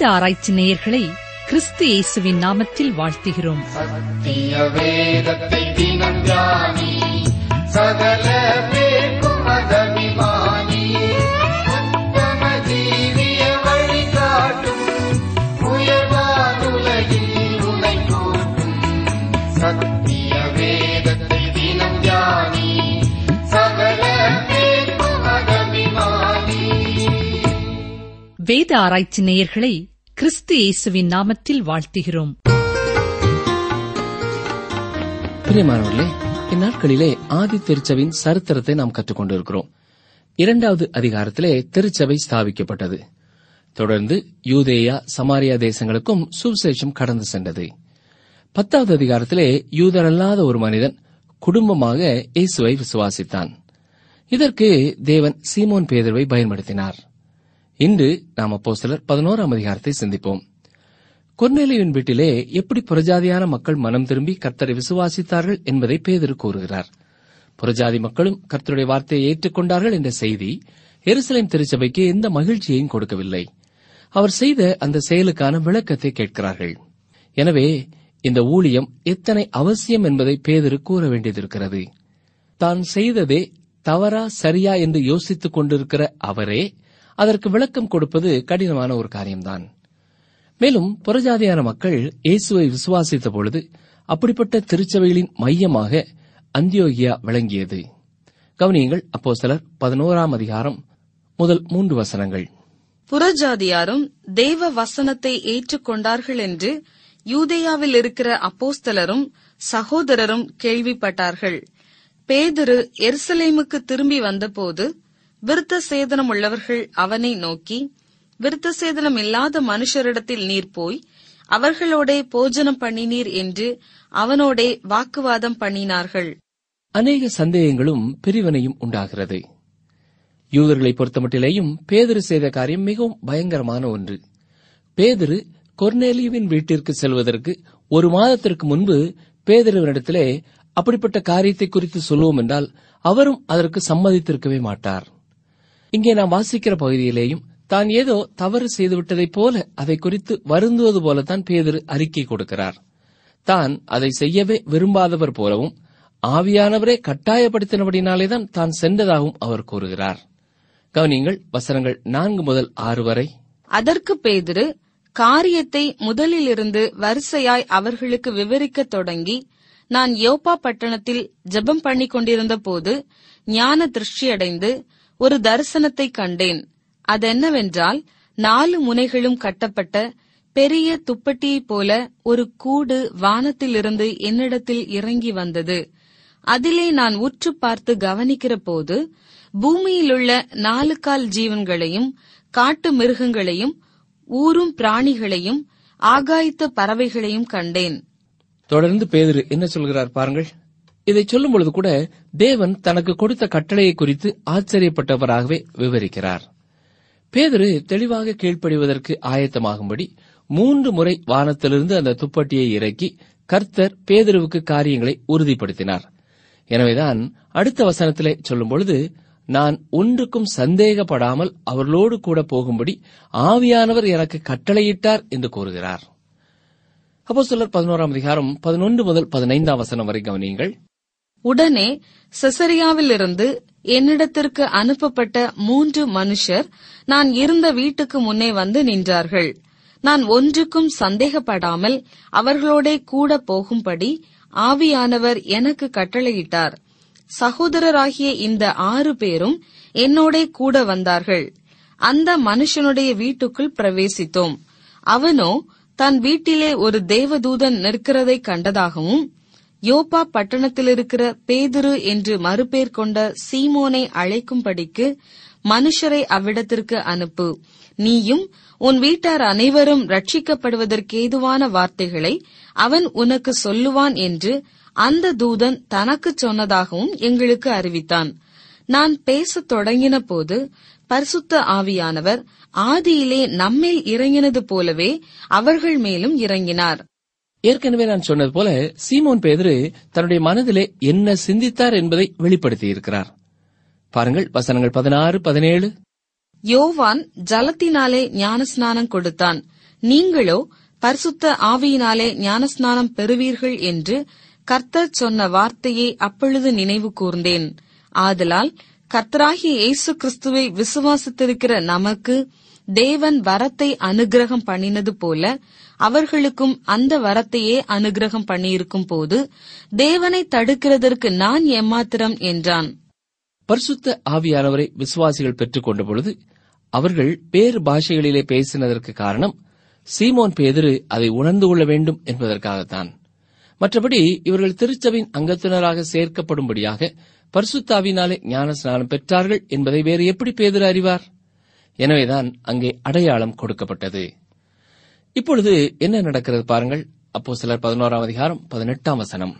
வேத ஆராய்ச்சி நேயர்களை கிறிஸ்து இயேசுவின் நாமத்தில் வாழ்த்துகிறோம் சத்திய வேதத்தை தினம் தியானி சகல பேர்க்கும் அதபிமானி உத்தம ஜீவிய வழிகாட்டும் உயர்வானுலகில் உனை கூட்டும் சத்திய வேதத்தை தினம் தியானி சகல பேர்க்கும் அதபிமானி வேத ஆராய்ச்சி நேயர்களை கிறிஸ்து இயேசுவின் நாமத்தில் வாழ்த்துகிறோம் பிரியமானவர்களே இந்நாட்களிலே ஆதி திருச்சபையின் சரித்திரத்தை நாம் கற்றுக்கொண்டிருக்கிறோம் இரண்டாவது அதிகாரத்திலே திருச்சபை ஸ்தாபிக்கப்பட்டது தொடர்ந்து யூதேயா சமாரியா தேசங்களுக்கும் சுவிசேஷம் கடந்து சென்றது பத்தாவது அதிகாரத்திலே யூதரல்லாத ஒரு மனிதன் குடும்பமாக இயேசுவை விசுவாசித்தான் இதற்கு தேவன் சீமோன் பேதர்வை பயன்படுத்தினார் இன்று நாம் அப்போ சிலர் பதினோராம் அதிகாரத்தை சிந்திப்போம் கொர்நேலியுவின் வீட்டிலே எப்படி புறஜாதியான மக்கள் மனம் திரும்பி கர்த்தரை விசுவாசித்தார்கள் என்பதை பேதர் கூறுகிறார் புறஜாதி மக்களும் கர்த்தருடைய வார்த்தையை ஏற்றுக்கொண்டார்கள் என்ற செய்தி எருசலேம் திருச்சபைக்கு எந்த மகிழ்ச்சியையும் கொடுக்கவில்லை அவர் செய்த அந்த செயலுக்கான விளக்கத்தை கேட்கிறார்கள் எனவே இந்த ஊழியம் எத்தனை அவசியம் என்பதை பேதரு கூற வேண்டியதிருக்கிறது தான் செய்ததே தவறா சரியா என்று யோசித்துக் கொண்டிருக்கிற அவரே அதற்கு விளக்கம் கொடுப்பது கடினமான ஒரு காரியம்தான் மேலும் புறஜாதியான மக்கள் இயேசுவை விசுவாசித்த பொழுது அப்படிப்பட்ட திருச்சபைகளின் மையமாக அந்தியோகியா விளங்கியது கவனியுங்கள் அப்போ சிலர் பதினோராம் அதிகாரம் முதல் மூன்று வசனங்கள் புறஜாதியாரும் தேவ வசனத்தை ஏற்றுக்கொண்டார்கள் என்று யூதேயாவில் இருக்கிற அப்போஸ்தலரும் சகோதரரும் கேள்விப்பட்டார்கள் பேதுரு எருசலேமுக்கு திரும்பி வந்தபோது விருத்த சேதனம் உள்ளவர்கள் அவனை நோக்கி விருத்த சேதனம் இல்லாத மனுஷரிடத்தில் நீர் போய் அவர்களோடே போஜனம் பண்ணினீர் என்று அவனோடே வாக்குவாதம் பண்ணினார்கள் அநேக சந்தேகங்களும் பிரிவினையும் உண்டாகிறது யூதர்களை பொறுத்தமட்டிலேயும் பேதுரு செய்த காரியம் மிகவும் பயங்கரமான ஒன்று பேதுரு கொர்னேலியுவின் வீட்டிற்கு செல்வதற்கு ஒரு மாதத்திற்கு முன்பு பேதுருவனிடத்திலே அப்படிப்பட்ட காரியத்தை குறித்து சொல்லுவோம் என்றால் அவரும் அதற்கு சம்மதித்திருக்கவே மாட்டார் இங்கே நாம் வாசிக்கிற பகுதியிலேயும் தான் ஏதோ தவறு செய்துவிட்டதைப் போல அதை குறித்து வருந்துவது போலத்தான் பேதுரு அறிக்கை கொடுக்கிறார் தான் அதை செய்யவே விரும்பாதவர் போலவும் ஆவியானவரே கட்டாயப்படுத்தினபடினாலேதான் தான் சென்றதாகவும் அவர் கூறுகிறார் கவனியங்கள் வசனங்கள் நான்கு முதல் ஆறு வரை அதற்கு பேதுரு காரியத்தை முதலிலிருந்து வரிசையாய் அவர்களுக்கு விவரிக்கத் தொடங்கி நான் யோப்பா பட்டணத்தில் ஜெபம் பண்ணிக் கொண்டிருந்த போது ஞான திருஷ்டியடைந்து ஒரு தரிசனத்தை கண்டேன் அதென்னவென்றால் நாலு முனைகளும் கட்டப்பட்ட பெரிய துப்பட்டியைப் போல ஒரு கூடு வானத்திலிருந்து என்னிடத்தில் இறங்கி வந்தது அதிலே நான் உற்று பார்த்து கவனிக்கிற போது பூமியிலுள்ள நாலு கால் ஜீவன்களையும் காட்டு மிருகங்களையும் ஊரும் பிராணிகளையும் ஆகாயத்து பறவைகளையும் கண்டேன் தொடர்ந்து பேதுரு என்ன சொல்கிறார் பாருங்கள் இதை சொல்லும் பொழுது கூட தேவன் தனக்கு கொடுத்த கட்டளையை குறித்து ஆச்சரியப்பட்டவராகவே விவரிக்கிறார் பேதுரு தெளிவாக கீழ்ப்படிவதற்கு ஆயத்தமாகும்படி மூன்று முறை வானத்திலிருந்து அந்த துப்பட்டியை இறக்கி கர்த்தர் பேதுருவுக்கு காரியங்களை உறுதிப்படுத்தினார் எனவேதான் அடுத்த வசனத்திலே சொல்லும் பொழுது நான் ஒன்றுக்கும் சந்தேகப்படாமல் அவர்களோடு கூட போகும்படி ஆவியானவர் எனக்கு கட்டளையிட்டார் என்று கூறுகிறார் அப்போ சிலர் பதினோராம் அதிகாரம் பதினொன்று முதல் பதினைந்தாம் வசனம் வரை கவனியுங்கள் உடனே செசரியாவிலிருந்து என்னிடத்திற்கு அனுப்பப்பட்ட மூன்று மனுஷர் நான் இருந்த வீட்டுக்கு முன்னே வந்து நின்றார்கள் நான் ஒன்றுக்கும் சந்தேகப்படாமல் அவர்களோடே கூட போகும்படி ஆவியானவர் எனக்கு கட்டளையிட்டார் சகோதரராகிய இந்த ஆறு பேரும் என்னோடே கூட வந்தார்கள் அந்த மனுஷனுடைய வீட்டுக்குள் பிரவேசித்தோம் அவனோ தன் வீட்டிலே ஒரு தேவதூதன் நிற்கிறதை கண்டதாகவும் யோப்பா பட்டணத்தில் இருக்கிற பேதுரு என்று மறுபேர் கொண்ட சீமோனை அழைக்கும்படிக்கு மனுஷரை அவ்விடத்திற்கு அனுப்பு நீயும் உன் வீட்டார் அனைவரும் ரட்சிக்கப்படுவதற்கேதுவான வார்த்தைகளை அவன் உனக்கு சொல்லுவான் என்று அந்த தூதன் தனக்குச் சொன்னதாகவும் எங்களுக்கு அறிவித்தான் நான் பேசத் தொடங்கின போது பரிசுத்த ஆவியானவர் ஆதியிலே நம்மேல் இறங்கினது போலவே அவர்கள் மேலும் இறங்கினார் ஏற்கனவே நான் சொன்னது போல சீமோன் பேதுரு தன்னுடைய மனதிலே என்ன சிந்தித்தார் என்பதை வெளிப்படுத்தியிருக்கிறார் பாருங்கள் வசனங்கள் பதினாறு பதினேழு யோவான் ஜலத்தினாலே ஞானஸ்நானம் கொடுத்தான் நீங்களோ பரிசுத்த ஆவியினாலே ஞானஸ்நானம் பெறுவீர்கள் என்று கர்த்தர் சொன்ன வார்த்தையை அப்பொழுது நினைவு கூர்ந்தேன் ஆதலால் கர்த்தராகிய இயேசு கிறிஸ்துவை விசுவாசித்திருக்கிற நமக்கு தேவன் வரத்தை அனுக்கிரகம் பண்ணினது போல அவர்களுக்கும் அந்த வரத்தையே அனுக்கிரகம் பண்ணியிருக்கும் போது தேவனை தடுக்கிறதற்கு நான் எம்மாத்திரம் என்றான் பரிசுத்த ஆவியானவரை விசுவாசிகள் பெற்றுக் கொண்ட பொழுது அவர்கள் வேறு பாஷைகளிலே பேசினதற்கு காரணம் சீமோன் பேதுரு அதை உணர்ந்து கொள்ள வேண்டும் என்பதற்காகத்தான் மற்றபடி இவர்கள் திருச்சபையின் அங்கத்தினராக சேர்க்கப்படும்படியாக பரிசுத்தாவினாலே ஞான ஸ்நானம் பெற்றார்கள் என்பதை வேறு எப்படி பேதுரு அறிவார் எனவேதான் அங்கே அடையாளம் கொடுக்கப்பட்டது இப்பொழுது என்ன நடக்கிறது பாருங்கள் அப்போ சிலர் பதினோராம் அதிகாரம் பதினெட்டாம் வசனம்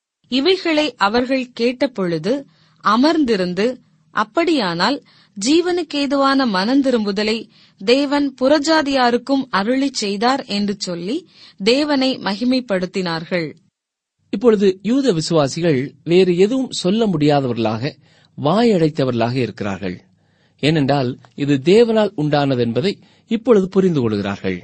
இவைகளை அவர்கள் கேட்டபொழுது அமர்ந்திருந்து அப்படியானால் ஜீவனுக்கேதுவான மனந்திரும்புதலை தேவன் புறஜாதியாருக்கும் அருளிச் செய்தார் என்று சொல்லி தேவனை மகிமைப்படுத்தினார்கள் இப்பொழுது யூத விசுவாசிகள் வேறு எதுவும் சொல்ல முடியாதவர்களாக வாயடைத்தவர்களாக இருக்கிறார்கள் ஏனென்றால் இது தேவனால் உண்டானது என்பதை இப்பொழுது புரிந்து கொள்கிறார்கள்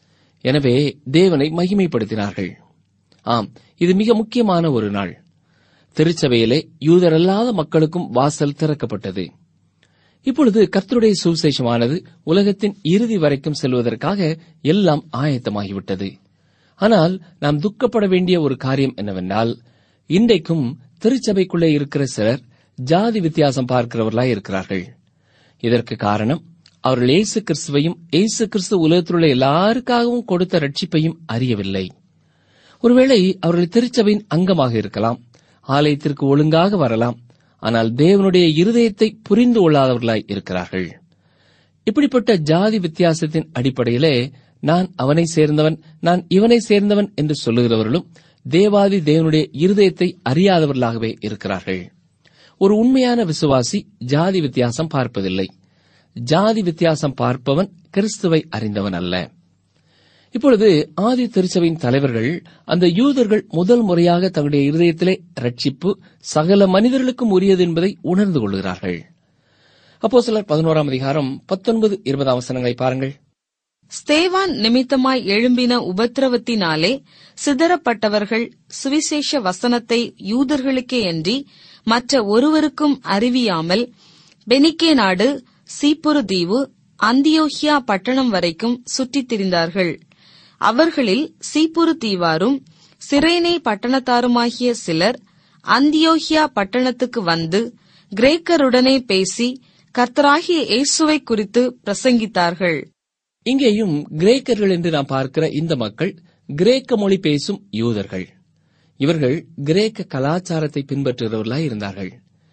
எனவே தேவனை மகிமைப்படுத்தினார்கள் ஆம் இது மிக முக்கியமான ஒரு நாள் திருச்சபையிலே யூதரல்லாத மக்களுக்கும் வாசல் திறக்கப்பட்டது இப்பொழுது கர்த்தருடைய சுவிசேஷமானது உலகத்தின் இறுதி வரைக்கும் செல்வதற்காக எல்லாம் ஆயத்தமாகிவிட்டது ஆனால் நாம் துக்கப்பட வேண்டிய ஒரு காரியம் என்னவென்றால் இன்றைக்கும் திருச்சபைக்குள்ளே இருக்கிற சிலர் ஜாதி வித்தியாசம் பார்க்கிறவர்களாய் இருக்கிறார்கள் இதற்கு காரணம் அவர்கள் இயேசு கிறிஸ்துவையும் இயேசு கிறிஸ்து உலகத்திலுள்ள எல்லாருக்காகவும் கொடுத்த ரட்சிப்பையும் அறியவில்லை ஒருவேளை அவர்கள் திருச்சபையின் அங்கமாக இருக்கலாம் ஆலயத்திற்கு ஒழுங்காக வரலாம் ஆனால் தேவனுடைய இருதயத்தை புரிந்து கொள்ளாதவர்களாய் இருக்கிறார்கள் இப்படிப்பட்ட ஜாதி வித்தியாசத்தின் அடிப்படையிலே நான் அவனை சேர்ந்தவன் நான் இவனை சேர்ந்தவன் என்று சொல்லுகிறவர்களும் தேவாதி தேவனுடைய இருதயத்தை அறியாதவர்களாகவே இருக்கிறார்கள் ஒரு உண்மையான விசுவாசி ஜாதி வித்தியாசம் பார்ப்பதில்லை ஜாதி வித்தியாசம் பார்ப்பவன் கிறிஸ்துவை அறிந்தவன் அல்ல இப்பொழுது ஆதி திருச்சபையின் தலைவர்கள் அந்த யூதர்கள் முதல் முறையாக தங்களுடைய இருதயத்திலே ரட்சிப்பு சகல மனிதர்களுக்கும் உரியது என்பதை உணர்ந்து கொள்கிறார்கள் அப்போ சிலர் பதினோராம் அதிகாரம் பத்தொன்பது இருபதாம் வசனங்களை பாருங்கள் ஸ்தேவான் நிமித்தமாய் எழும்பின உபத்திரவத்தினாலே சிதறப்பட்டவர்கள் சுவிசேஷ வசனத்தை யூதர்களுக்கே அன்றி மற்ற ஒருவருக்கும் அறிவியாமல் பெனிக்கே நாடு சீப்புரு தீவு அந்தியோஹியா பட்டணம் வரைக்கும் சுற்றித் திரிந்தார்கள் அவர்களில் சீப்புரு தீவாரும் சிரேனே பட்டணத்தாருமாகிய சிலர் அந்தியோஹியா பட்டணத்துக்கு வந்து கிரேக்கருடனே பேசி கர்த்தராகிய இயேசுவை குறித்து பிரசங்கித்தார்கள் இங்கேயும் கிரேக்கர்கள் என்று நாம் பார்க்கிற இந்த மக்கள் கிரேக்க மொழி பேசும் யூதர்கள் இவர்கள் கிரேக்க கலாச்சாரத்தை பின்பற்றுகிறவர்களாய் இருந்தார்கள்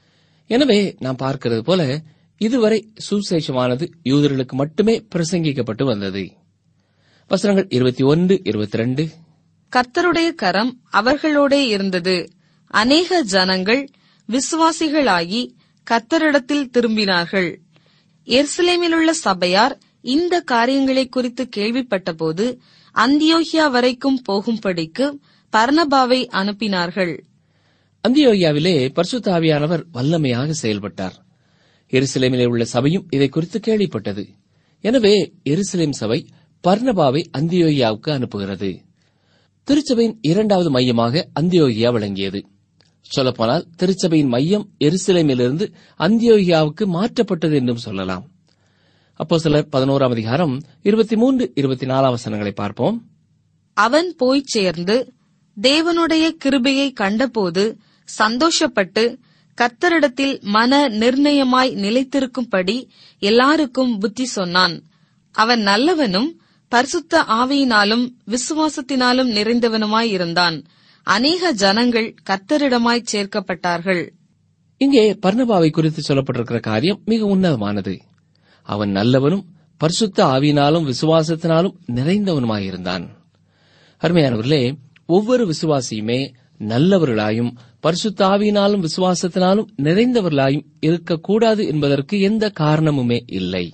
எனவே நாம் பார்க்கிறது போல இதுவரை சுசேஷமானது யூதர்களுக்கு மட்டுமே பிரசங்கிக்கப்பட்டு வந்தது வசனங்கள் இருபத்தி ஒன்று இருபத்தி ரெண்டு கர்த்தருடைய கரம் அவர்களோடே இருந்தது அநேக ஜனங்கள் விசுவாசிகளாகி கர்த்தரிடத்தில் திரும்பினார்கள் எருசலேமிலுள்ள சபையார் இந்த காரியங்களை குறித்து கேள்விப்பட்டபோது அந்தியோகியா வரைக்கும் போகும்படிக்கு பர்னபாவை அனுப்பினார்கள் அந்தியோகியாவிலே பரிசுத்தாவியானவர் வல்லமையாக செயல்பட்டார் எருசலேமிலே உள்ள சபையும் இதை குறித்து கேள்விப்பட்டது எனவே எருசலேம் சபை பர்னபாவை அந்தியோகியாவுக்கு அனுப்புகிறது திருச்சபையின் இரண்டாவது மையமாக அந்தியோகியா விளங்கியது சொல்லப்போனால் திருச்சபையின் மையம் எருசலேமிலிருந்து அந்தியோகியாவுக்கு மாற்றப்பட்டது என்றும் சொல்லலாம் அப்போ சிலர் பதினோராம் அதிகாரம் இருபத்தி மூன்று இருபத்தி நாலாம் வசனங்களை பார்ப்போம் அவன் போய்ச் சேர்ந்து தேவனுடைய கிருபையை கண்டபோது சந்தோஷப்பட்டு கர்த்தரிடத்தில் மன நிர்ணயமாய் நிலைத்திருக்கும்படி எல்லாருக்கும் புத்தி சொன்னான் அவன் நல்லவனும் பரிசுத்த ஆவியினாலும் விசுவாசத்தினாலும் நிறைந்தவனுமாய் இருந்தான் அநேக ஜனங்கள் கர்த்தரிடமாய் சேர்க்கப்பட்டார்கள் இங்கே பர்ணபாவை குறித்து சொல்லப்பட்டிருக்கிற காரியம் மிக உன்னதமானது அவன் நல்லவனும் பரிசுத்த ஆவியினாலும் விசுவாசத்தினாலும் நிறைந்தவனுமாயிருந்தான் அருமையானவர்களே ஒவ்வொரு விசுவாசியுமே நல்லவர்களாயும் பரிசுத்த ஆவியினாலும் விசுவாசத்தினாலும் நிறைந்தவர்களாயும் இருக்கக்கூடாது என்பதற்கு எந்த காரணமுமே இல்லை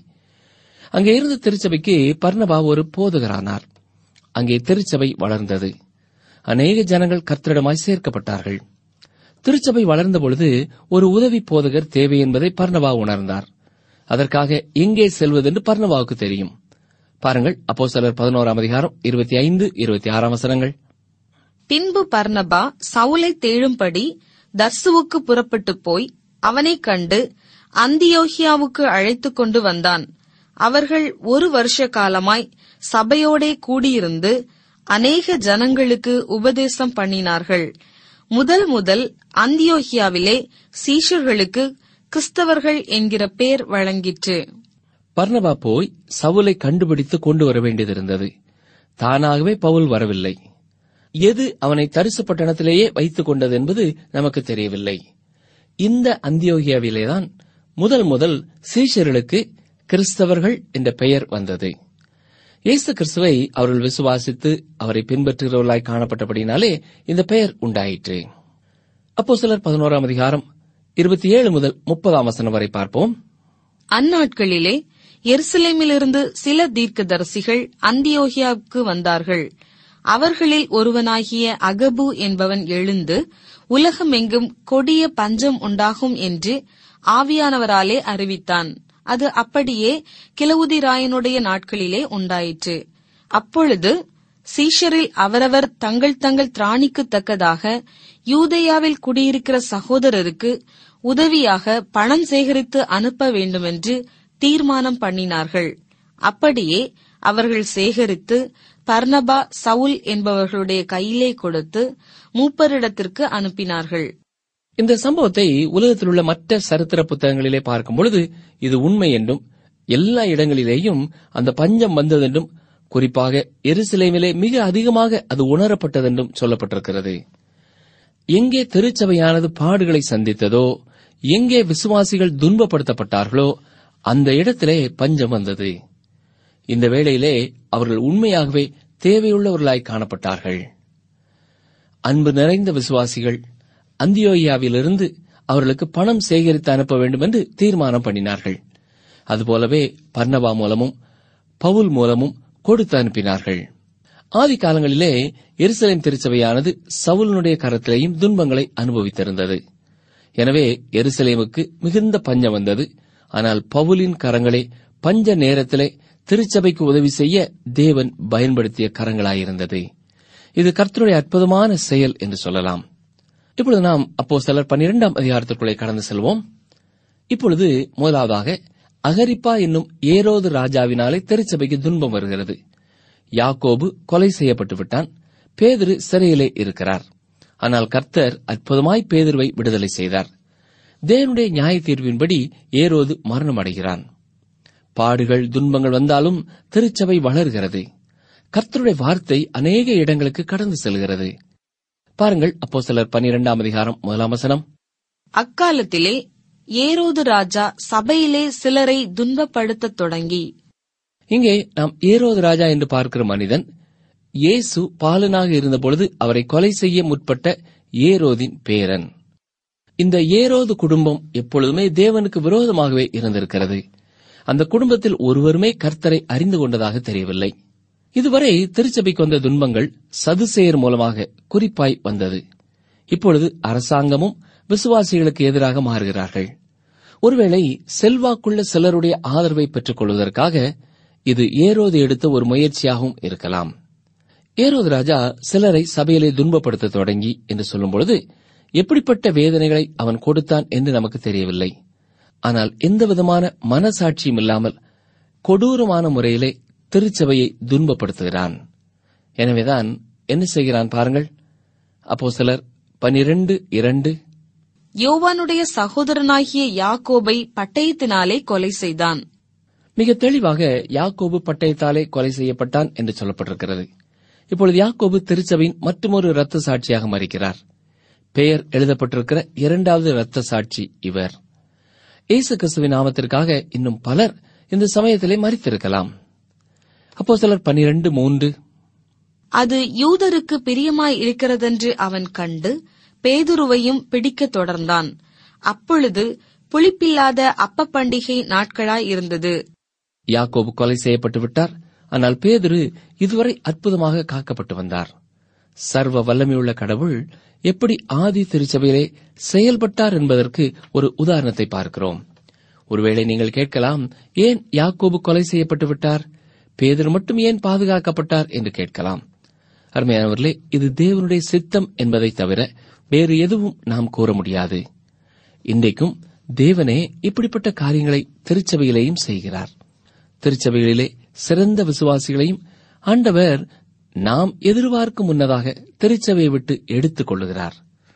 அங்கே இருந்த திருச்சபைக்கு பர்ணபா ஒரு போதகரானார் அங்கே திருச்சபை வளர்ந்தது அநேக ஜனங்கள் கர்த்தரிடமாய் சேர்க்கப்பட்டார்கள் திருச்சபை வளர்ந்த பொழுது ஒரு உதவி போதகர் தேவை என்பதை பர்ணபா உணர்ந்தார் அதற்காக எங்கே செல்வதென்று பர்ணபாவுக்கு தெரியும் பாருங்கள் அப்போ சிலர் பதினோராம் அதிகாரம் இருபத்தி ஐந்து இருபத்தி ஆறாம் வசனங்கள் பின்பு பர்னபா சவுலை தேடும்படி தர்சுவுக்கு புறப்பட்டுப் போய் அவனைக் கண்டு அந்தியோகியாவுக்கு அழைத்துக் கொண்டு வந்தான் அவர்கள் ஒரு வருஷ காலமாய் சபையோடே கூடியிருந்து அநேக ஜனங்களுக்கு உபதேசம் பண்ணினார்கள் முதல் முதல் அந்தியோகியாவிலே சீஷர்களுக்கு கிறிஸ்தவர்கள் என்கிற பேர் வழங்கிற்று பர்னபா போய் சவுலை கண்டுபிடித்து கொண்டு வர வேண்டியதிருந்தது தானாகவே பவுல் வரவில்லை எது அவனை தரிசு பட்டணத்திலேயே வைத்துக் கொண்டது என்பது நமக்கு தெரியவில்லை இந்த அந்தியோகியாவிலேதான் முதல் முதல் சீஷர்களுக்கு கிறிஸ்தவர்கள் என்ற பெயர் வந்தது இயேசு கிறிஸ்துவை அவர்கள் விசுவாசித்து அவரை பின்பற்றுகிறவர்களாய் காணப்பட்டபடினாலே இந்த பெயர் உண்டாயிற்று அப்போ சிலர் பதினோராம் அதிகாரம் இருபத்தி ஏழு முதல் முப்பதாம் வசனம் வரை பார்ப்போம் அந்நாட்களிலே எருசலேமிலிருந்து சில தீர்க்கதரிசிகள் அந்தியோகியாவுக்கு வந்தார்கள் அவர்களில் ஒருவனாகிய அகபு என்பவன் எழுந்து உலகமெங்கும் கொடிய பஞ்சம் உண்டாகும் என்று ஆவியானவராலே அறிவித்தான் அது அப்படியே கிளவுதிராயனுடைய நாட்களிலே உண்டாயிற்று அப்பொழுது சீஷரில் அவரவர் தங்கள் தங்கள் திராணிக்குத்தக்கதாக யூதேயாவில் குடியிருக்கிற சகோதரருக்கு உதவியாக பணம் சேகரித்து அனுப்ப வேண்டுமென்று தீர்மானம் பண்ணினார்கள் அப்படியே அவர்கள் சேகரித்து பர்னபா சவுல் என்பவர்களுடைய கையிலே கொடுத்து மூப்பரிடத்திற்கு அனுப்பினார்கள் இந்த சம்பவத்தை உலகத்தில் உள்ள மற்ற சரித்திர புத்தகங்களிலே பார்க்கும் பொழுது இது உண்மை என்றும் எல்லா இடங்களிலேயும் அந்த பஞ்சம் வந்ததென்றும் குறிப்பாக எருசலேமிலே மிக அதிகமாக அது உணரப்பட்டதென்றும் சொல்லப்பட்டிருக்கிறது எங்கே திருச்சபையானது பாடுகளை சந்தித்ததோ எங்கே விசுவாசிகள் துன்பப்படுத்தப்பட்டார்களோ அந்த இடத்திலே பஞ்சம் வந்தது இந்த வேளையிலே அவர்கள் உண்மையாகவே தேவையுள்ளவர்களாய் காணப்பட்டார்கள் அன்பு நிறைந்த விசுவாசிகள் அந்தியோயாவிலிருந்து அவர்களுக்கு பணம் சேகரித்து அனுப்ப வேண்டும் என்று தீர்மானம் பண்ணினார்கள் அதுபோலவே பர்னபா மூலமும் பவுல் மூலமும் கொடுத்து அனுப்பினார்கள் ஆதி காலங்களிலே எருசலேம் திருச்சபையானது சவுலனுடைய கரத்திலேயும் துன்பங்களை அனுபவித்திருந்தது எனவே எருசலேமுக்கு மிகுந்த பஞ்சம் வந்தது ஆனால் பவுலின் கரங்களே பஞ்ச நேரத்திலே திருச்சபைக்கு உதவி செய்ய தேவன் பயன்படுத்திய கரங்களாயிருந்தது இது கர்த்தருடைய அற்புதமான செயல் என்று சொல்லலாம் இப்பொழுது நாம் அப்போ சிலர் பன்னிரெண்டாம் அதிகாரத்திற்குள்ளே கடந்து செல்வோம் இப்பொழுது முதலாவதாக அகரிப்பா என்னும் ஏரோது ராஜாவினாலே திருச்சபைக்கு துன்பம் வருகிறது யாக்கோபு கொலை செய்யப்பட்டு விட்டான் பேதுரு சிறையிலே இருக்கிறார் ஆனால் கர்த்தர் அற்புதமாய் பேதுருவை விடுதலை செய்தார் தேவனுடைய நியாய தீர்வின்படி ஏரோது மரணமடைகிறான் பாடுகள் துன்பங்கள் வந்தாலும் திருச்சபை வளர்கிறது கர்த்தருடைய வார்த்தை அநேக இடங்களுக்கு கடந்து செல்கிறது பாருங்கள் அப்போ சிலர் பன்னிரெண்டாம் அதிகாரம் முதலாம் வசனம் அக்காலத்திலே ஏரோது ராஜா சபையிலே சிலரை துன்பப்படுத்தத் தொடங்கி இங்கே நாம் ஏரோது ராஜா என்று பார்க்கிற மனிதன் இயேசு பாலனாக இருந்தபொழுது அவரை கொலை செய்ய முற்பட்ட ஏரோதின் பேரன் இந்த ஏரோது குடும்பம் எப்பொழுதுமே தேவனுக்கு விரோதமாகவே இருந்திருக்கிறது அந்த குடும்பத்தில் ஒருவருமே கர்த்தரை அறிந்து கொண்டதாக தெரியவில்லை இதுவரை திருச்சபைக்கு வந்த துன்பங்கள் சதுசேயர் மூலமாக குறிப்பாய் வந்தது இப்பொழுது அரசாங்கமும் விசுவாசிகளுக்கு எதிராக மாறுகிறார்கள் ஒருவேளை செல்வாக்குள்ள சிலருடைய ஆதரவை பெற்றுக் கொள்வதற்காக இது ஏரோது எடுத்த ஒரு முயற்சியாகவும் இருக்கலாம் ஏரோது ராஜா சிலரை சபையிலே துன்பப்படுத்த தொடங்கி என்று சொல்லும்பொழுது எப்படிப்பட்ட வேதனைகளை அவன் கொடுத்தான் என்று நமக்கு தெரியவில்லை ஆனால் எந்தவிதமான மனசாட்சியும் இல்லாமல் கொடூரமான முறையிலே திருச்சபையை துன்பப்படுத்துகிறான் எனவேதான் என்ன செய்கிறான் பாருங்கள் அப்போ சிலர் பனிரெண்டு இரண்டு யோவானுடைய சகோதரனாகிய யாக்கோபை பட்டயத்தினாலே கொலை செய்தான் மிக தெளிவாக யாக்கோபு பட்டயத்தாலே கொலை செய்யப்பட்டான் என்று சொல்லப்பட்டிருக்கிறது இப்பொழுது யாக்கோபு திருச்சபையின் மற்றொரு இரத்த சாட்சியாக மறிக்கிறார் பெயர் எழுதப்பட்டிருக்கிற இரண்டாவது இரத்த சாட்சி இவர் இயேசு கிறிஸ்துவின் நாமத்திற்காக இன்னும் பலர் இந்த சமயத்திலே மறித்திருக்கலாம் அப்போ சிலர் பனிரெண்டு மூன்று அது யூதருக்கு பிரியமாய் இருக்கிறதென்று அவன் கண்டு பேதுருவையும் பிடிக்கத் தொடர்ந்தான் அப்பொழுது புளிப்பில்லாத அப்ப பண்டிகை நாட்களாய் இருந்தது யாக்கோபு கொலை செய்யப்பட்டு விட்டார் ஆனால் பேதுரு இதுவரை அற்புதமாக காக்கப்பட்டு வந்தார் சர்வ வல்லமையுள்ள கடவுள் எப்படி ஆதி திருச்சபையிலே செயல்பட்டார் என்பதற்கு ஒரு உதாரணத்தை பார்க்கிறோம் ஒருவேளை நீங்கள் கேட்கலாம் ஏன் யாக்கோபு கொலை செய்யப்பட்டு விட்டார் பேதர் மட்டும் ஏன் பாதுகாக்கப்பட்டார் என்று கேட்கலாம் அருமையானவர்களே இது தேவனுடைய சித்தம் என்பதை தவிர வேறு எதுவும் நாம் கூற முடியாது இன்றைக்கும் தேவனே இப்படிப்பட்ட காரியங்களை திருச்சபையிலேயும் செய்கிறார் திருச்சபைகளிலே சிறந்த விசுவாசிகளையும் ஆண்டவர் நாம் எதிர்பார்க்கும் முன்னதாக திருச்சபையை விட்டு எடுத்துக் கொள்ளுகிறார்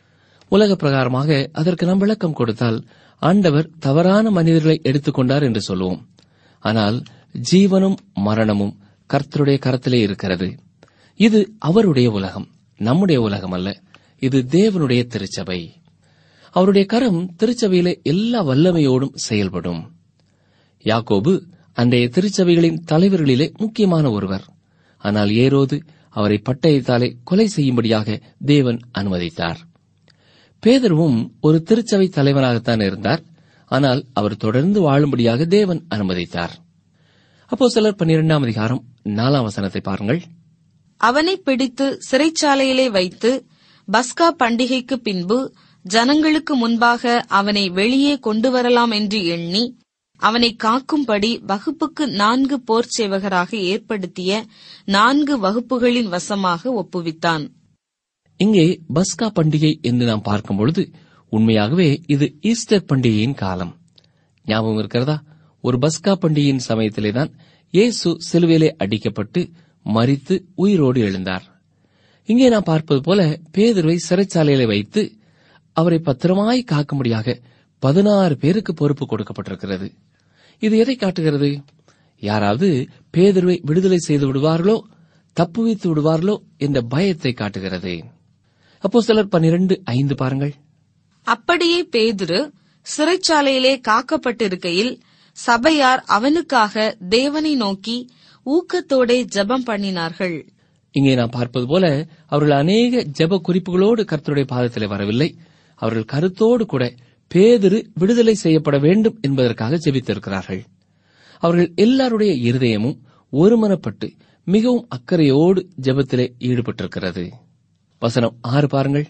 உலக பிரகாரமாக அதற்கு நாம் விளக்கம் கொடுத்தால் ஆண்டவர் தவறான மனிதர்களை எடுத்துக்கொண்டார் என்று சொல்லுவோம் ஆனால் ஜீவனும் மரணமும் கர்த்தருடைய கரத்திலே இருக்கிறது இது அவருடைய உலகம் நம்முடைய உலகம் அல்ல இது தேவனுடைய திருச்சபை அவருடைய கரம் திருச்சபையிலே எல்லா வல்லமையோடும் செயல்படும் யாக்கோபு அன்றைய திருச்சபைகளின் தலைவர்களிலே முக்கியமான ஒருவர் ஆனால் ஏரோது அவரை பட்டயத்தாலே கொலை செய்யும்படியாக தேவன் அனுமதித்தார் பேதர்வும் ஒரு திருச்சபை தலைவனாகத்தான் இருந்தார் ஆனால் அவர் தொடர்ந்து வாழும்படியாக தேவன் அனுமதித்தார் அப்போ சிலர் பன்னிரெண்டாம் அதிகாரம் நாலாம் வசனத்தை பாருங்கள் அவனை பிடித்து சிறைச்சாலையிலே வைத்து பஸ்கா பண்டிகைக்கு பின்பு ஜனங்களுக்கு முன்பாக அவனை வெளியே கொண்டு வரலாம் என்று எண்ணி அவனை காக்கும்படி வகுப்புக்கு நான்கு போர்ச் சேவகராக ஏற்படுத்திய நான்கு வகுப்புகளின் வசமாக ஒப்புவித்தான் இங்கே பஸ்கா பண்டிகை என்று நாம் பார்க்கும் பொழுது உண்மையாகவே இது ஈஸ்டர் பண்டிகையின் காலம் ஞாபகம் இருக்கிறதா ஒரு பஸ்கா பண்டிகையின் சமயத்திலேதான் இயேசு சிலுவையிலே அடிக்கப்பட்டு மரித்து உயிரோடு எழுந்தார் இங்கே நாம் பார்ப்பது போல பேதுருவை சிறைச்சாலையிலே வைத்து அவரை பத்திரமாய் காக்கும்படியாக பதினாறு பேருக்கு பொறுப்பு கொடுக்கப்பட்டிருக்கிறது இது எதை காட்டுகிறது யாராவது பேதுருவை விடுதலை செய்து விடுவார்களோ தப்புவித்து விடுவார்களோ என்ற பயத்தை காட்டுகிறது அப்போ சிலர் பன்னிரண்டு ஐந்து பாருங்கள் அப்படியே பேதுரு சிறைச்சாலையிலே காக்கப்பட்டிருக்கையில் சபையார் அவனுக்காக தேவனை நோக்கி ஊக்கத்தோடே ஜெபம் பண்ணினார்கள் இங்கே நாம் பார்ப்பது போல அவர்கள் அநேக ஜெப குறிப்புகளோடு கர்த்தருடைய பாதத்திலே வரவில்லை அவர்கள் கருத்தோடு கூட பேதுரு விடுதலை செய்யப்பட வேண்டும் என்பதற்காக ஜெபித்திருக்கிறார்கள் அவர்கள் எல்லாருடைய இருதயமும் ஒருமனப்பட்டு மிகவும் அக்கறையோடு ஜெபத்திலே ஈடுபட்டிருக்கிறது வசனம் ஆறு பாருங்கள்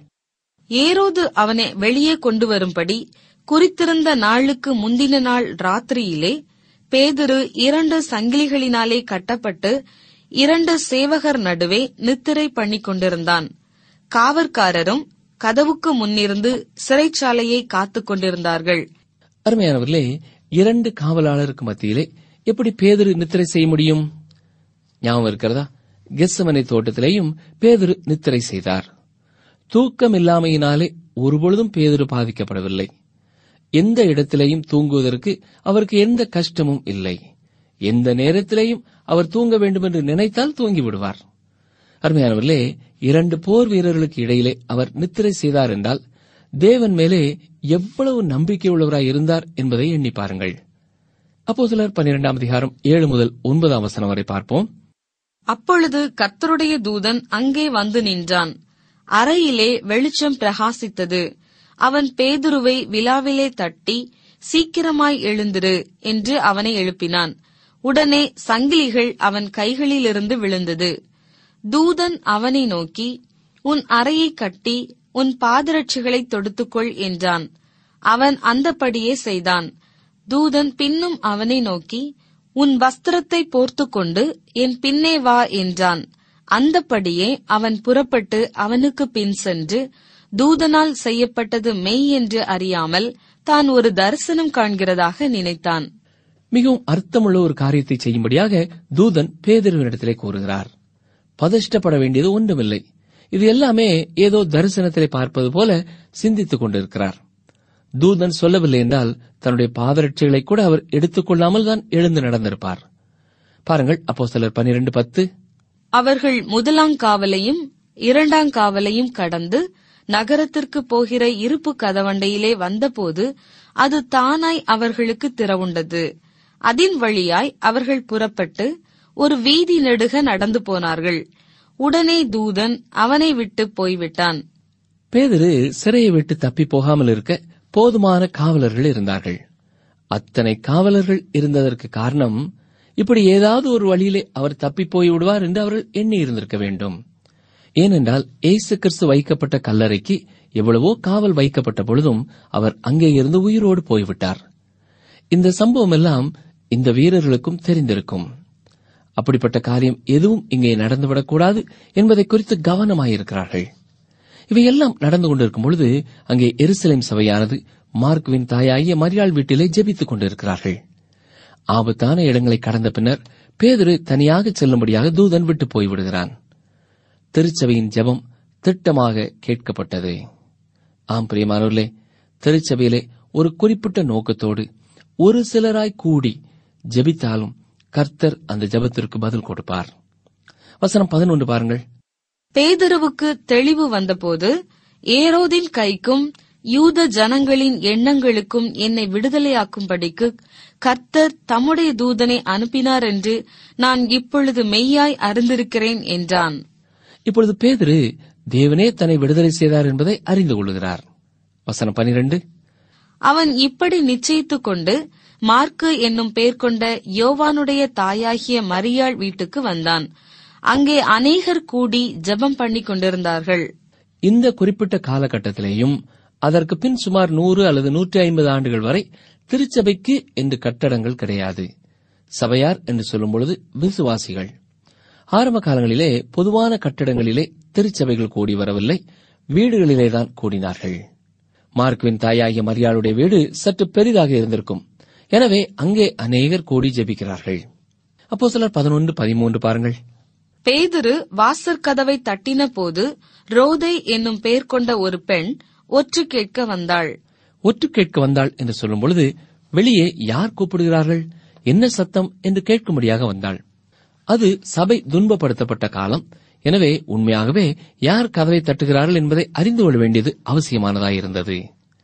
ஏரோது அவனை வெளியே கொண்டு வரும்படி குறித்திருந்த நாளுக்கு முந்தின நாள் ராத்திரியிலே பேதுரு இரண்டு சங்கிலிகளினாலே கட்டப்பட்டு இரண்டு சேவகர் நடுவே நித்திரை பண்ணிக் கொண்டிருந்தான் காவற்காரரும் கதவுக்கு முன்னிருந்து சிறைச்சாலையை காத்துக் கொண்டிருந்தார்கள் அருமையானவர்களே இரண்டு காவலாளருக்கு மத்தியிலே எப்படி பேதுரு நித்திரை செய்ய முடியும் ஞாபகம் இருக்கிறதா கெஸ்ஸமனை தோட்டத்திலேயும் பேதுரு நித்திரை செய்தார் தூக்கம் இல்லாமையினாலே ஒருபொழுதும் பேதுரு பாதிக்கப்படவில்லை எந்த இடத்திலேயும் தூங்குவதற்கு அவருக்கு எந்த கஷ்டமும் இல்லை எந்த நேரத்திலேயும் அவர் தூங்க வேண்டும் என்று நினைத்தால் தூங்கி விடுவார் அருமையானவர்களே இரண்டு போர் வீரர்களுக்கு இடையிலே அவர் நித்திரை செய்தார் என்றால் தேவன் மேலே எவ்வளவு நம்பிக்கை உள்ளவராய் இருந்தார் என்பதை எண்ணி பாருங்கள் அப்போ சிலர் பன்னிரெண்டாம் அதிகாரம் ஏழு முதல் ஒன்பதாம் வசனம் வரை பார்ப்போம் அப்பொழுது கர்த்தருடைய தூதன் அங்கே வந்து நின்றான் அறையிலே வெளிச்சம் பிரகாசித்தது அவன் பேதுருவை விழாவிலே தட்டி சீக்கிரமாய் எழுந்திரு என்று அவனை எழுப்பினான் உடனே சங்கிலிகள் அவன் கைகளிலிருந்து விழுந்தது தூதன் அவனை நோக்கி உன் அறையை கட்டி உன் பாதரட்சிகளை தொடுத்துக்கொள் என்றான் அவன் அந்தப்படியே செய்தான் தூதன் பின்னும் அவனை நோக்கி உன் வஸ்திரத்தை போர்த்துக்கொண்டு என் பின்னே வா என்றான் அந்தப்படியே அவன் புறப்பட்டு அவனுக்கு பின் சென்று தூதனால் செய்யப்பட்டது மெய் என்று அறியாமல் தான் ஒரு தரிசனம் காண்கிறதாக நினைத்தான் மிகவும் அர்த்தமுள்ள ஒரு காரியத்தை செய்யும்படியாக தூதன் பேதருவினிடத்திலே கூறுகிறார் பதஷ்டப்பட வேண்டியது ஒன்றுமில்லை இது எல்லாமே ஏதோ தரிசனத்திலே பார்ப்பது போல சிந்தித்துக் கொண்டிருக்கிறார் தூதன் சொல்லவில்லை என்றால் தன்னுடைய பாதரட்சிகளை கூட அவர் எடுத்துக்கொள்ளாமல் தான் எழுந்து நடந்திருப்பார் பாருங்கள் அப்போ சிலர் பனிரெண்டு பத்து அவர்கள் முதலாங்காவலையும் இரண்டாங்காவலையும் கடந்து நகரத்திற்கு போகிற இருப்பு கதவண்டையிலே வந்தபோது அது தானாய் அவர்களுக்கு திறவுண்டது அதின் வழியாய் அவர்கள் புறப்பட்டு ஒரு வீதி நெடுக நடந்து போனார்கள் உடனே தூதன் அவனை விட்டு போய்விட்டான் பேதரு சிறையை விட்டு தப்பி போகாமல் இருக்க போதுமான காவலர்கள் இருந்தார்கள் அத்தனை காவலர்கள் இருந்ததற்கு காரணம் இப்படி ஏதாவது ஒரு வழியிலே அவர் தப்பி போய் விடுவார் என்று அவர்கள் எண்ணி இருந்திருக்க வேண்டும் ஏனென்றால் இயேசு கிறிஸ்து வைக்கப்பட்ட கல்லறைக்கு எவ்வளவோ காவல் வைக்கப்பட்ட பொழுதும் அவர் அங்கே இருந்து உயிரோடு போய்விட்டார் இந்த சம்பவம் எல்லாம் இந்த வீரர்களுக்கும் தெரிந்திருக்கும் அப்படிப்பட்ட காரியம் எதுவும் இங்கே நடந்துவிடக்கூடாது என்பதை குறித்து கவனமாயிருக்கிறார்கள் இவையெல்லாம் நடந்து கொண்டிருக்கும் பொழுது அங்கே எருசலேம் சபையானது மார்க்குவின் தாயாகிய மரியாள் வீட்டிலே ஜெபித்துக் கொண்டிருக்கிறார்கள் ஆபத்தான இடங்களை கடந்த பின்னர் பேதுரு தனியாக செல்லும்படியாக தூதன் விட்டு போய்விடுகிறான் திருச்சபையின் ஜெபம் திட்டமாக கேட்கப்பட்டது ஆம் பிரியமானவர்களே திருச்சபையிலே ஒரு குறிப்பிட்ட நோக்கத்தோடு ஒரு சிலராய் கூடி ஜெபித்தாலும் கர்த்தர் அந்த ஜெபத்திற்கு பதில் கொடுப்பார் வசனம் பதினொன்று பாருங்கள் பேதுருவுக்கு தெளிவு வந்தபோது ஏரோதின் கைக்கும் யூத ஜனங்களின் எண்ணங்களுக்கும் என்னை விடுதலையாக்கும்படிக்கு கர்த்தர் தம்முடைய தூதனை அனுப்பினார் என்று நான் இப்பொழுது மெய்யாய் அறிந்திருக்கிறேன் என்றான் இப்பொழுது பேதுரு தேவனே தன்னை விடுதலை செய்தார் என்பதை அறிந்து கொள்கிறார் வசனம் பனிரெண்டு அவன் இப்படி நிச்சயித்துக் கொண்டு மார்க்கு என்னும் பெயர் கொண்ட யோவானுடைய தாயாகிய மரியாள் வீட்டுக்கு வந்தான் அங்கே அநேகர் கூடி ஜெபம் பண்ணிக் கொண்டிருந்தார்கள் இந்த குறிப்பிட்ட காலகட்டத்திலேயும் அதற்கு பின் சுமார் நூறு அல்லது நூற்றி ஐம்பது ஆண்டுகள் வரை திருச்சபைக்கு என்று கட்டடங்கள் கிடையாது சபையார் என்று சொல்லும் பொழுது விசுவாசிகள் ஆரம்ப காலங்களிலே பொதுவான கட்டடங்களிலே திருச்சபைகள் கூடி வரவில்லை வீடுகளிலேதான் கூடினார்கள் மார்க்குவின் தாயாகிய மரியாளுடைய வீடு சற்று பெரிதாக இருந்திருக்கும் எனவே அங்கே அநேகர் கூடி ஜெபிக்கிறார்கள் அப்போ சிலர் பதினொன்று பதிமூன்று பாருங்கள் பேதுரு வாசற்கதவை தட்டின போது ரோதை என்னும் பெயர் கொண்ட ஒரு பெண் ஒற்று கேட்க வந்தாள் ஒற்று கேட்க வந்தாள் என்று சொல்லும் பொழுது வெளியே யார் கூப்பிடுகிறார்கள் என்ன சத்தம் என்று கேட்கும்படியாக வந்தாள் அது சபை துன்பப்படுத்தப்பட்ட காலம் எனவே உண்மையாகவே யார் கதவை தட்டுகிறார்கள் என்பதை அறிந்து கொள்ள வேண்டியது அவசியமானதாயிருந்தது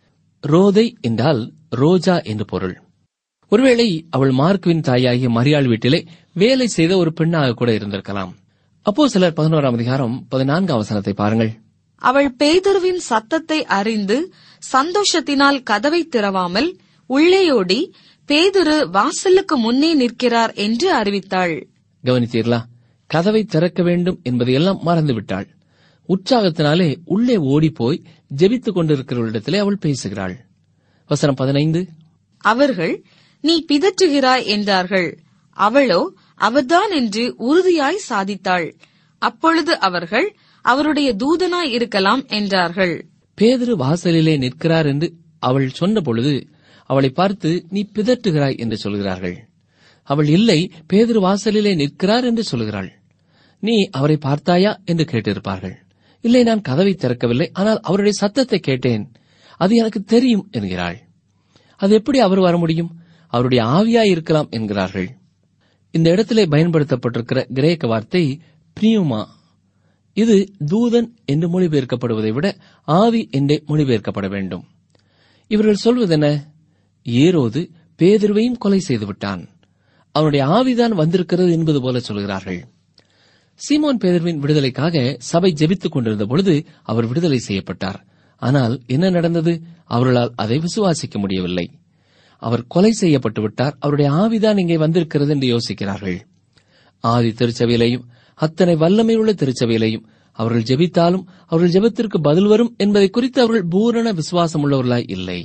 ரோதை என்றால் ரோஜா என்று பொருள் ஒருவேளை அவள் மார்க்குவின் தாயாகிய மரியாள் வீட்டிலே வேலை செய்த ஒரு பெண்ணாக கூட இருந்திருக்கலாம் அப்போ சிலர் பதினோராம் அதிகாரம் பதினான்காம் வசனத்தை பாருங்கள் அவள் பேதுருவின் சத்தத்தை அறிந்து சந்தோஷத்தினால் கதவை திறவாமல் உள்ளேயோடி பேதுரு வாசலுக்கு முன்னே நிற்கிறார் என்று அறிவித்தாள் கவனித்தீர்களா கதவை திறக்க வேண்டும் என்பதையெல்லாம் மறந்துவிட்டாள் உற்சாகத்தினாலே உள்ளே ஓடிப்போய் ஜெபித்துக் கொண்டிருக்கிறவரிடத்திலே அவள் பேசுகிறாள் வசனம் பதினைந்து அவர்கள் நீ பிதற்றுகிறாய் என்றார்கள் அவளோ அவர்தான் என்று உறுதியாய் சாதித்தாள் அப்பொழுது அவர்கள் அவருடைய தூதனாய் இருக்கலாம் என்றார்கள் பேதுரு வாசலிலே நிற்கிறார் என்று அவள் சொன்ன பொழுது அவளை பார்த்து நீ பிதற்றுகிறாய் என்று சொல்கிறார்கள் அவள் இல்லை பேதுரு வாசலிலே நிற்கிறார் என்று சொல்கிறாள் நீ அவரை பார்த்தாயா என்று கேட்டிருப்பார்கள் இல்லை நான் கதவை திறக்கவில்லை ஆனால் அவருடைய சத்தத்தை கேட்டேன் அது எனக்கு தெரியும் என்கிறாள் அது எப்படி அவர் வர முடியும் அவருடைய ஆவியாய் இருக்கலாம் என்கிறார்கள் இந்த இடத்திலே பயன்படுத்தப்பட்டிருக்கிற கிரேக்க வார்த்தை பிரியுமா இது தூதன் என்று மொழிபெயர்க்கப்படுவதை விட ஆவி என்றே மொழிபெயர்க்கப்பட வேண்டும் இவர்கள் சொல்வதென்ன ஏரோது பேதுருவையும் கொலை செய்து விட்டான் அவனுடைய ஆவிதான் வந்திருக்கிறது என்பது போல சொல்கிறார்கள் சீமோன் பேதர்வின் விடுதலைக்காக சபை ஜெபித்துக் கொண்டிருந்த பொழுது அவர் விடுதலை செய்யப்பட்டார் ஆனால் என்ன நடந்தது அவர்களால் அதை விசுவாசிக்க முடியவில்லை அவர் கொலை செய்யப்பட்டு விட்டார் அவருடைய ஆவிதான் இங்கே வந்திருக்கிறது என்று யோசிக்கிறார்கள் ஆதி திருச்சபையிலையும் அத்தனை வல்லமை உள்ள திருச்சபையிலையும் அவர்கள் ஜெபித்தாலும் அவர்கள் ஜெபத்திற்கு பதில் வரும் என்பதை குறித்து அவர்கள் பூரண விசுவாசம் உள்ளவர்களாய் இல்லை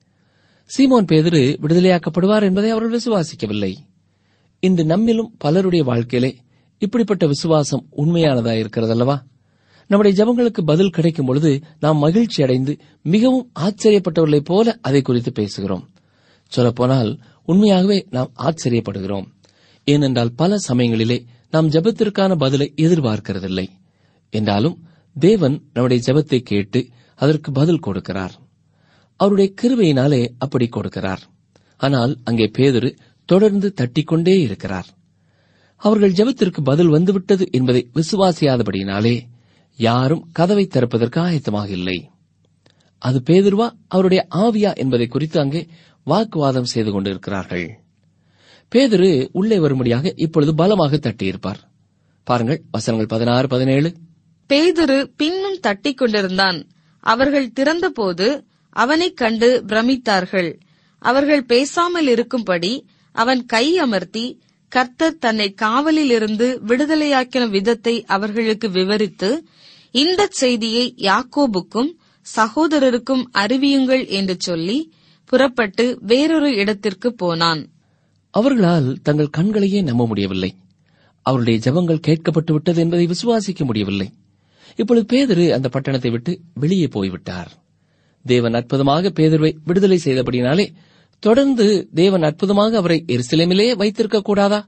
சீமோன் பேதுரு விடுதலையாக்கப்படுவார் என்பதை அவர்கள் விசுவாசிக்கவில்லை இன்று நம்மிலும் பலருடைய வாழ்க்கையிலே இப்படிப்பட்ட விசுவாசம் உண்மையானதா இருக்கிறதல்லவா நம்முடைய ஜெபங்களுக்கு பதில் கிடைக்கும் பொழுது நாம் மகிழ்ச்சி அடைந்து மிகவும் ஆச்சரியப்பட்டவர்களைப் போல அதை குறித்து பேசுகிறோம் சொல்லப்போனால் உண்மையாகவே நாம் ஆச்சரியப்படுகிறோம் ஏனென்றால் பல சமயங்களிலே நாம் ஜெபத்திற்கான பதிலை எதிர்பார்க்கிறதில்லை என்றாலும் தேவன் நம்முடைய ஜெபத்தை கேட்டு அதற்கு பதில் கொடுக்கிறார் அவருடைய கிருபையினாலே அப்படி கொடுக்கிறார் ஆனால் அங்கே பேதுரு தொடர்ந்து தட்டிக்கொண்டே இருக்கிறார் அவர்கள் ஜெபத்திற்கு பதில் வந்துவிட்டது என்பதை விசுவாசியாதபடியினாலே யாரும் கதவை திறப்பதற்கு ஆயத்தமாக இல்லை அது பேதுருவா அவருடைய ஆவியா என்பதை குறித்து அங்கே வாக்குவாதம் செய்து கொண்டிருக்கிறார்கள் பேதுரு உள்ளே வரும்படியாக இப்பொழுது பலமாக தட்டியிருப்பார் பாருங்கள் வசனங்கள் பதினாறு பதினேழு பேதுரு பின்னும் தட்டிக் கொண்டிருந்தான் அவர்கள் திறந்தபோது அவனைக் கண்டு பிரமித்தார்கள் அவர்கள் பேசாமல் இருக்கும்படி அவன் கை அமர்த்தி கர்த்தர் தன்னை காவலிலிருந்து விடுதலையாக்கின விதத்தை அவர்களுக்கு விவரித்து இந்தச் செய்தியை யாக்கோபுக்கும் சகோதரருக்கும் அறிவியுங்கள் என்று சொல்லி புறப்பட்டு வேறொரு இடத்திற்கு போனான் அவர்களால் தங்கள் கண்களையே நம்ப முடியவில்லை அவருடைய ஜெபங்கள் கேட்கப்பட்டு விட்டது என்பதை விசுவாசிக்க முடியவில்லை இப்பொழுது பேதுரு அந்த பட்டணத்தை விட்டு வெளியே போய்விட்டார் தேவன் அற்புதமாக பேதுருவை விடுதலை செய்தபடினாலே தொடர்ந்து தேவன் அற்புதமாக அவரை எருசலேமிலே வைத்திருக்க கூடாதா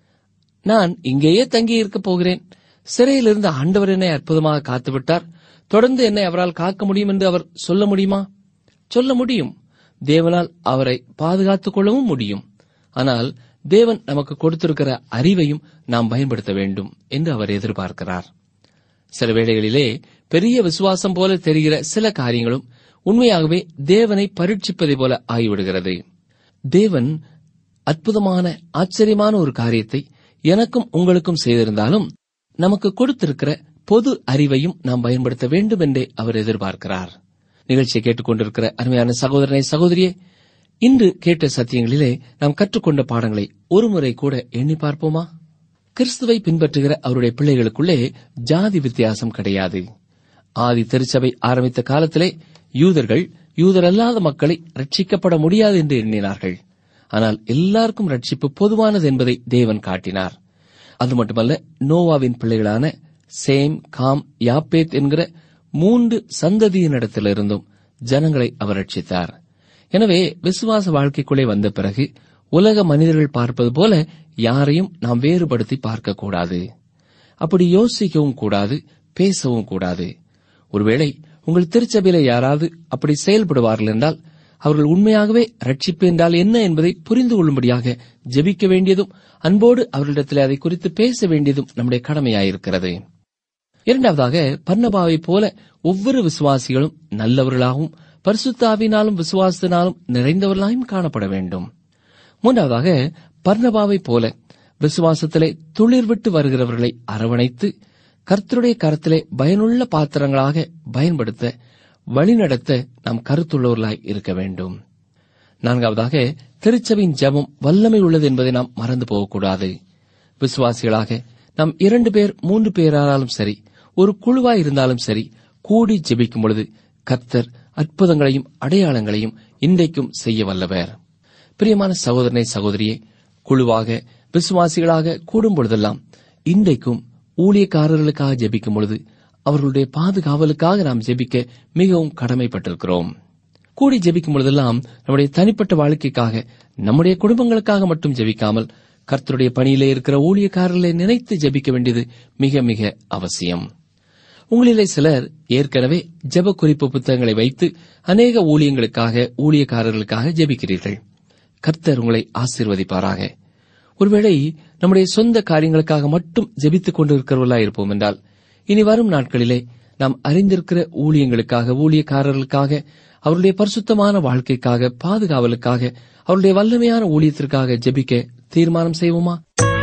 நான் இங்கேயே தங்கி இருக்கப் போகிறேன் சிறையில் இருந்த ஆண்டவர் என்னை அற்புதமாக காத்துவிட்டார் தொடர்ந்து என்னை அவரால் காக்க முடியும் என்று அவர் சொல்ல முடியுமா சொல்ல முடியும் தேவனால் அவரை பாதுகாத்துக் கொள்ளவும் முடியும் ஆனால் தேவன் நமக்கு கொடுத்திருக்கிற அறிவையும் நாம் பயன்படுத்த வேண்டும் என்று அவர் எதிர்பார்க்கிறார் சில வேளைகளிலே பெரிய விசுவாசம் போல தெரிகிற சில காரியங்களும் உண்மையாகவே தேவனை பரீட்சிப்பதை போல ஆகிவிடுகிறது தேவன் அற்புதமான ஆச்சரியமான ஒரு காரியத்தை எனக்கும் உங்களுக்கும் செய்திருந்தாலும் நமக்கு கொடுத்திருக்கிற பொது அறிவையும் நாம் பயன்படுத்த வேண்டும் என்றே அவர் எதிர்பார்க்கிறார் நிகழ்ச்சியை கேட்டுக்கொண்டிருக்கிற அருமையான சகோதரனை சகோதரியே இன்று கேட்ட சத்தியங்களிலே நாம் கற்றுக்கொண்ட பாடங்களை ஒருமுறை கூட எண்ணி பார்ப்போமா கிறிஸ்துவை பின்பற்றுகிற அவருடைய பிள்ளைகளுக்குள்ளே ஜாதி வித்தியாசம் கிடையாது ஆதி திருச்சபை ஆரம்பித்த காலத்திலே யூதர்கள் யூதரல்லாத மக்களை ரட்சிக்கப்பட முடியாது என்று எண்ணினார்கள் ஆனால் எல்லாருக்கும் ரட்சிப்பு பொதுவானது என்பதை தேவன் காட்டினார் அது மட்டுமல்ல நோவாவின் பிள்ளைகளான சேம் காம் யாப்பேத் என்கிற மூன்று சந்ததியினிடத்திலிருந்தும் ஜனங்களை அவர் ரட்சித்தார் எனவே விசுவாச வாழ்க்கைக்குள்ளே வந்த பிறகு உலக மனிதர்கள் பார்ப்பது போல யாரையும் நாம் வேறுபடுத்தி பார்க்கக்கூடாது அப்படி யோசிக்கவும் கூடாது பேசவும் கூடாது ஒருவேளை உங்கள் திருச்சபையில யாராவது அப்படி செயல்படுவார்கள் என்றால் அவர்கள் உண்மையாகவே ரட்சிப்பு என்றால் என்ன என்பதை புரிந்து கொள்ளும்படியாக ஜெபிக்க வேண்டியதும் அன்போடு அவர்களிடத்தில் அதை குறித்து பேச வேண்டியதும் நம்முடைய கடமையாயிருக்கிறது இரண்டாவதாக பர்ணபாவை போல ஒவ்வொரு விசுவாசிகளும் நல்லவர்களாகவும் பரிசுத்தாவினாலும் விசுவாசத்தினாலும் நிறைந்தவர்களாயும் காணப்பட வேண்டும் மூன்றாவதாக பர்ணபாவை போல விசுவாசத்திலே துளிர் விட்டு வருகிறவர்களை அரவணைத்து கர்த்தருடைய கரத்திலே பயனுள்ள பாத்திரங்களாக பயன்படுத்த வழிநடத்த நாம் கருத்துள்ளவர்களாய் இருக்க வேண்டும் நான்காவதாக திருச்சபையின் ஜெபம் வல்லமை உள்ளது என்பதை நாம் மறந்து போகக்கூடாது விசுவாசிகளாக நாம் இரண்டு பேர் மூன்று பேரானாலும் சரி ஒரு குழுவாய் இருந்தாலும் சரி கூடி ஜெபிக்கும் பொழுது கர்த்தர் அற்புதங்களையும் அடையாளங்களையும் இன்றைக்கும் செய்ய வல்லவர் பிரியமான சகோதரனை சகோதரியே குழுவாக விசுவாசிகளாக கூடும் பொழுதெல்லாம் இன்றைக்கும் ஊழியக்காரர்களுக்காக ஜெபிக்கும் பொழுது அவர்களுடைய பாதுகாவலுக்காக நாம் ஜெபிக்க மிகவும் கடமைப்பட்டிருக்கிறோம் கூடி ஜெபிக்கும் பொழுதெல்லாம் நம்முடைய தனிப்பட்ட வாழ்க்கைக்காக நம்முடைய குடும்பங்களுக்காக மட்டும் ஜெபிக்காமல் கர்த்தருடைய பணியிலே இருக்கிற ஊழியக்காரர்களை நினைத்து ஜெபிக்க வேண்டியது மிக மிக அவசியம் உங்களிலே சிலர் ஏற்கனவே ஜெப குறிப்பு புத்தகங்களை வைத்து அநேக ஊழியங்களுக்காக ஊழியக்காரர்களுக்காக ஜெபிக்கிறீர்கள் கர்த்தர் உங்களை ஆசீர்வதிப்பாராக ஒருவேளை நம்முடைய சொந்த காரியங்களுக்காக மட்டும் ஜெபித்துக் கொண்டிருக்கிறவர்களா இருப்போம் என்றால் இனி வரும் நாட்களிலே நாம் அறிந்திருக்கிற ஊழியங்களுக்காக ஊழியக்காரர்களுக்காக அவருடைய பரிசுத்தமான வாழ்க்கைக்காக பாதுகாவலுக்காக அவருடைய வல்லமையான ஊழியத்திற்காக ஜெபிக்க தீர்மானம் செய்வோமா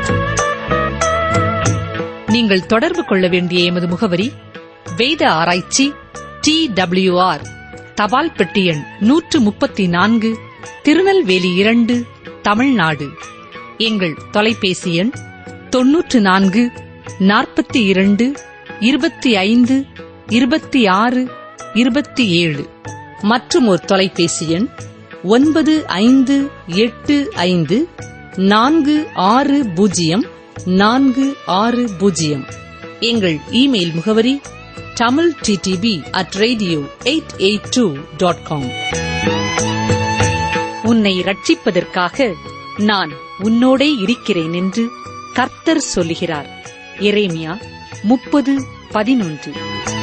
நீங்கள் தொடர்பு கொள்ள வேண்டிய எமது முகவரி வேத ஆராய்ச்சி டி ஆர் தபால் பெட்டி எண் நூற்று முப்பத்தி நான்கு திருநெல்வேலி இரண்டு தமிழ்நாடு எங்கள் தொலைபேசி எண் தொன்னூற்று நான்கு நாற்பத்தி இரண்டு இருபத்தி ஐந்து இருபத்தி ஆறு இருபத்தி ஏழு மற்றும் ஒரு தொலைபேசி எண் ஒன்பது ஐந்து எட்டு ஐந்து நான்கு ஆறு பூஜ்ஜியம் நான்கு ஆறு பூஜ்ஜியம் எங்கள் இமெயில் முகவரி Tamil TDP at radio eight eight two dot com உன்னை ரட்சிப்பதற்காக நான் உன்னோடே இருக்கிறேன் என்று கர்த்தர் சொல்லுகிறார் எரேமியா முப்பது பதினொன்று